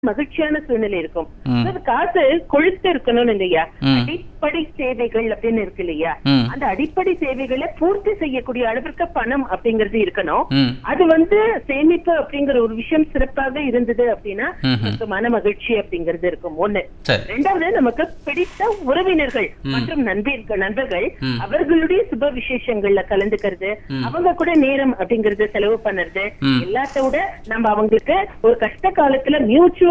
மகிழ்ச்சியான சூழ்நிலை இருக்கும் ம். அதாவது காசு கொழுத்து இருக்கணும்னு இல்லையா ம். அடிப்படை சேவைகள் அப்படின்னு இருக்கு இல்லையா ம். அந்த அடிப்படை சேவைகளை பூர்த்தி செய்யக்கூடிய அளவிற்கு பணம் அப்படிங்கிறது இருக்கணும் ம். அது வந்து சேமிப்பு அப்படிங்கிற ஒரு விஷயம் சிறப்பாக இருந்தது அப்படின்னா ம்ஹும். நமக்கு மன மகிழ்ச்சி அப்படிங்கிறது இருக்கும் ஒண்ணு சரி ரெண்டாவது நமக்கு பிடித்த உறவினர்கள் மற்றும் நண்பர்கள் நண்பர்கள் ம். அவர்களுடைய சுப விசேஷங்கள்ல கலந்துக்கிறது அவங்க கூட நேரம் அப்படிங்கறது செலவு பண்ணுறது ம். எல்லாத்த விட நம்ம அவங்களுக்கு ஒரு கஷ்ட காலத்துல மியூச்சுவல்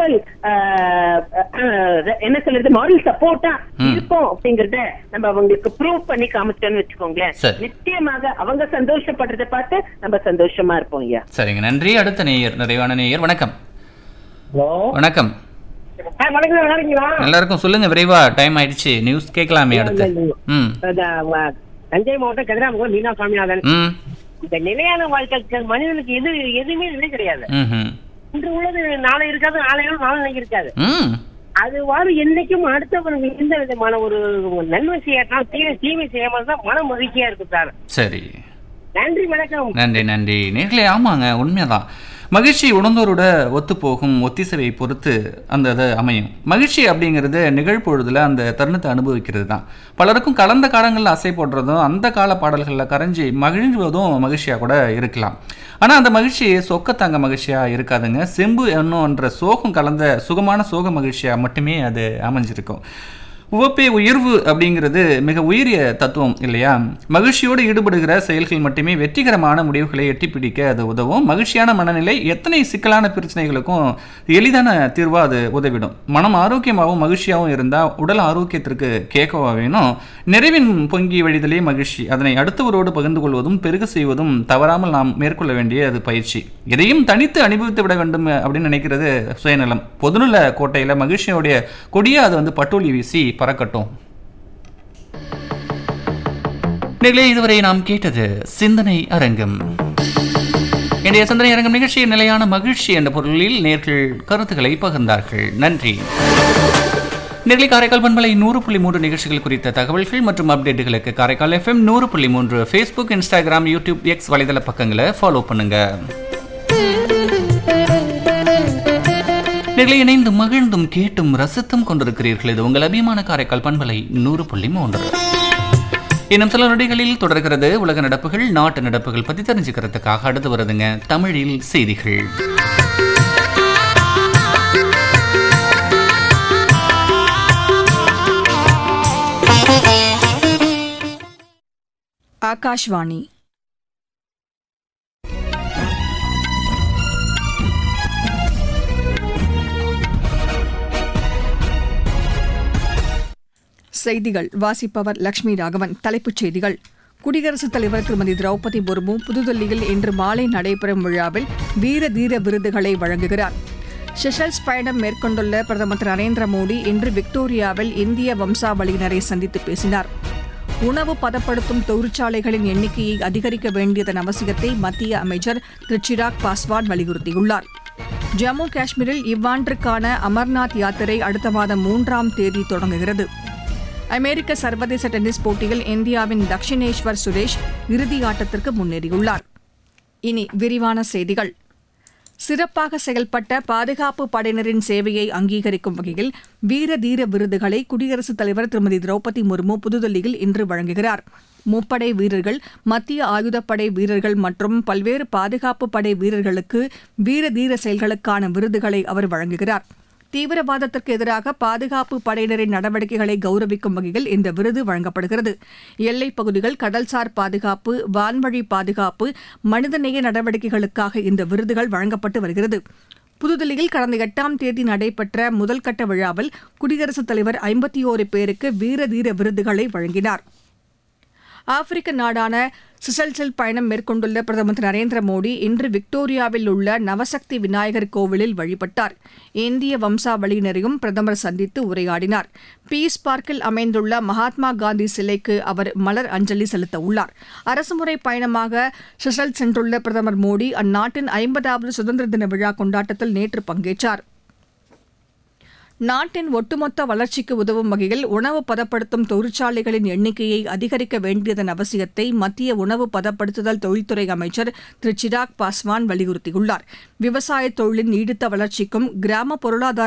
என்ன சொல்றது மாரல் சப்போர்ட்டா இருப்போம் அப்படிங்கறத நம்ம அவங்களுக்கு ப்ரூவ் பண்ணி காமிச்சோம்னு வச்சுக்கோங்களேன் சரி. நிச்சயமாக அவங்க சந்தோஷப்படுறத பார்த்து நம்ம சந்தோஷமா இருப்போம் ஐயா சரிங்க நன்றி அடுத்த நேயர் நிறைவான நேயர் வணக்கம் ஹலோ வணக்கம் வணக்கம் நல்லா இருக்கீங்களா நல்லா இருக்கும் சொல்லுங்க விரைவா டைம் ஆயிடுச்சு நியூஸ் கேட்கலாமே அடுத்து ம் இந்த, வ- தஞ்சை மாவட்டம் கதிராமங்கலம் மீனா சுவாமிநாதன் ம் இந்த நிலையான வாழ்க்கை மனிதனுக்கு எது எதுவுமே நிலை கிடையாது ம்ஹும். இன்று உள்ளது நாளை இருக்காது நாளையும் நாளை இருக்காது ம் அது வாரு என்னைக்கும் அடுத்தவனுக்கு எந்த விதமான ஒரு நன்மை செய்யாட்டாலும் தீமை தீமை செய்யாமல் தான் மன மகிழ்ச்சியா இருக்கும் சார் சரி நன்றி வணக்கம் நன்றி நன்றி நேர்களே ஆமாங்க உண்மைதான் மகிழ்ச்சி உணர்ந்தோரோட ஒத்துப்போகும் ஒத்திசைவை பொறுத்து அந்த இது அமையும் மகிழ்ச்சி அப்படிங்கிறது நிகழ்பொழுதுல அந்த தருணத்தை அனுபவிக்கிறது தான் பலருக்கும் கலந்த காலங்களில் அசை போடுறதும் அந்த கால பாடல்களில் கரைஞ்சி மகிழ்வதும் மகிழ்ச்சியாக கூட இருக்கலாம் ஆனால் அந்த மகிழ்ச்சி சொக்கத்தாங்க மகிழ்ச்சியாக இருக்காதுங்க செம்பு என்னும்ன்ற சோகம் கலந்த சுகமான சோக மகிழ்ச்சியாக மட்டுமே அது அமைஞ்சிருக்கும் உவப்பே உயர்வு அப்படிங்கிறது மிக உயரிய தத்துவம் இல்லையா மகிழ்ச்சியோடு ஈடுபடுகிற செயல்கள் மட்டுமே வெற்றிகரமான முடிவுகளை எட்டி பிடிக்க அது உதவும் மகிழ்ச்சியான மனநிலை எத்தனை சிக்கலான பிரச்சனைகளுக்கும் எளிதான தீர்வாக அது உதவிடும் மனம் ஆரோக்கியமாகவும் மகிழ்ச்சியாகவும் இருந்தால் உடல் ஆரோக்கியத்திற்கு கேட்கவா வேணும் நிறைவின் பொங்கி வழிதலே மகிழ்ச்சி அதனை அடுத்தவரோடு பகிர்ந்து கொள்வதும் பெருக செய்வதும் தவறாமல் நாம் மேற்கொள்ள வேண்டிய அது பயிற்சி எதையும் தனித்து அனுபவித்து விட வேண்டும் அப்படின்னு நினைக்கிறது சுயநலம் பொதுநல கோட்டையில மகிழ்ச்சியோடைய கொடியா அது வந்து பட்டோலி வீசி பறக்கட்டும் நிகழே இதுவரை நாம் கேட்டது சிந்தனை அரங்கம் இன்றைய சிந்தனை அரங்கம் நிகழ்ச்சியின் நிலையான மகிழ்ச்சி என்ற பொருளில் நேர்கள் கருத்துக்களை பகிர்ந்தார்கள் நன்றி நெகிழி காரைக்கால் பண்பலை நூறு புள்ளி மூன்று நிகழ்ச்சிகள் குறித்த தகவல்கள் மற்றும் அப்டேட்டுகளுக்கு காரைக்கால் எஃப்எம் நூறு புள்ளி மூன்று ஃபேஸ்புக் இன்ஸ்டாகிராம் யூடியூப் எக்ஸ் வலைதள பக்கங்களை ஃபாலோ பண்ணுங்க நிகழை இணைந்து மகிழ்ந்தும் கேட்டும் ரசித்தும் கொண்டிருக்கிறீர்கள் இது உங்கள் அபிமான காரைக்கால் பண்பலை நூறு புள்ளி மூன்று இன்னும் சில நொடிகளில் தொடர்கிறது உலக நடப்புகள் நாட்டு நடப்புகள் பத்தி தெரிஞ்சுக்கிறதுக்காக அடுத்து வருதுங்க தமிழில் செய்திகள் ಆಕಾಶವಾಣಿ செய்திகள் வாசிப்பவர் லட்சுமி ராகவன் தலைப்புச் செய்திகள் குடியரசுத் தலைவர் திருமதி திரௌபதி முர்மு புதுதில்லியில் இன்று மாலை நடைபெறும் விழாவில் வீர தீர விருதுகளை வழங்குகிறார் செஷல்ஸ் பயணம் மேற்கொண்டுள்ள பிரதமர் திரு நரேந்திர மோடி இன்று விக்டோரியாவில் இந்திய வம்சாவளியினரை சந்தித்து பேசினார் உணவு பதப்படுத்தும் தொழிற்சாலைகளின் எண்ணிக்கையை அதிகரிக்க வேண்டியதன் அவசியத்தை மத்திய அமைச்சர் திரு சிராக் பாஸ்வான் வலியுறுத்தியுள்ளார் ஜம்மு காஷ்மீரில் இவ்வாண்டிற்கான அமர்நாத் யாத்திரை அடுத்த மாதம் மூன்றாம் தேதி தொடங்குகிறது அமெரிக்க சர்வதேச டென்னிஸ் போட்டியில் இந்தியாவின் தக்ஷினேஸ்வர் சுரேஷ் இறுதி ஆட்டத்திற்கு முன்னேறியுள்ளார் இனி விரிவான செய்திகள் சிறப்பாக செயல்பட்ட பாதுகாப்பு படையினரின் சேவையை அங்கீகரிக்கும் வகையில் வீர தீர விருதுகளை குடியரசுத் தலைவர் திருமதி திரௌபதி முர்மு புதுதில்லியில் இன்று வழங்குகிறார் முப்படை வீரர்கள் மத்திய ஆயுதப்படை வீரர்கள் மற்றும் பல்வேறு பாதுகாப்பு படை வீரர்களுக்கு வீர தீர செயல்களுக்கான விருதுகளை அவர் வழங்குகிறார் தீவிரவாதத்திற்கு எதிராக பாதுகாப்பு படையினரின் நடவடிக்கைகளை கௌரவிக்கும் வகையில் இந்த விருது வழங்கப்படுகிறது எல்லைப் பகுதிகள் கடல்சார் பாதுகாப்பு வான்வழி பாதுகாப்பு மனிதநேய நடவடிக்கைகளுக்காக இந்த விருதுகள் வழங்கப்பட்டு வருகிறது புதுதில்லியில் கடந்த எட்டாம் தேதி நடைபெற்ற முதல்கட்ட விழாவில் குடியரசுத் தலைவர் ஐம்பத்தி ஓரு பேருக்கு வீர தீர விருதுகளை வழங்கினார் ஆப்பிரிக்க நாடான சிசல்சில் பயணம் மேற்கொண்டுள்ள பிரதமர் திரு நரேந்திர மோடி இன்று விக்டோரியாவில் உள்ள நவசக்தி விநாயகர் கோவிலில் வழிபட்டார் இந்திய வம்சாவளியினரையும் பிரதமர் சந்தித்து உரையாடினார் பீஸ் பார்க்கில் அமைந்துள்ள மகாத்மா காந்தி சிலைக்கு அவர் மலர் அஞ்சலி செலுத்த உள்ளார் அரசுமுறை பயணமாக சிசல் சென்றுள்ள பிரதமர் மோடி அந்நாட்டின் ஐம்பதாவது சுதந்திர தின விழா கொண்டாட்டத்தில் நேற்று பங்கேற்றார் நாட்டின் ஒட்டுமொத்த வளர்ச்சிக்கு உதவும் வகையில் உணவு பதப்படுத்தும் தொழிற்சாலைகளின் எண்ணிக்கையை அதிகரிக்க வேண்டியதன் அவசியத்தை மத்திய உணவு பதப்படுத்துதல் தொழில்துறை அமைச்சர் திரு சிராக் பாஸ்வான் வலியுறுத்தியுள்ளார் விவசாய தொழிலின் நீடித்த வளர்ச்சிக்கும் கிராம பொருளாதார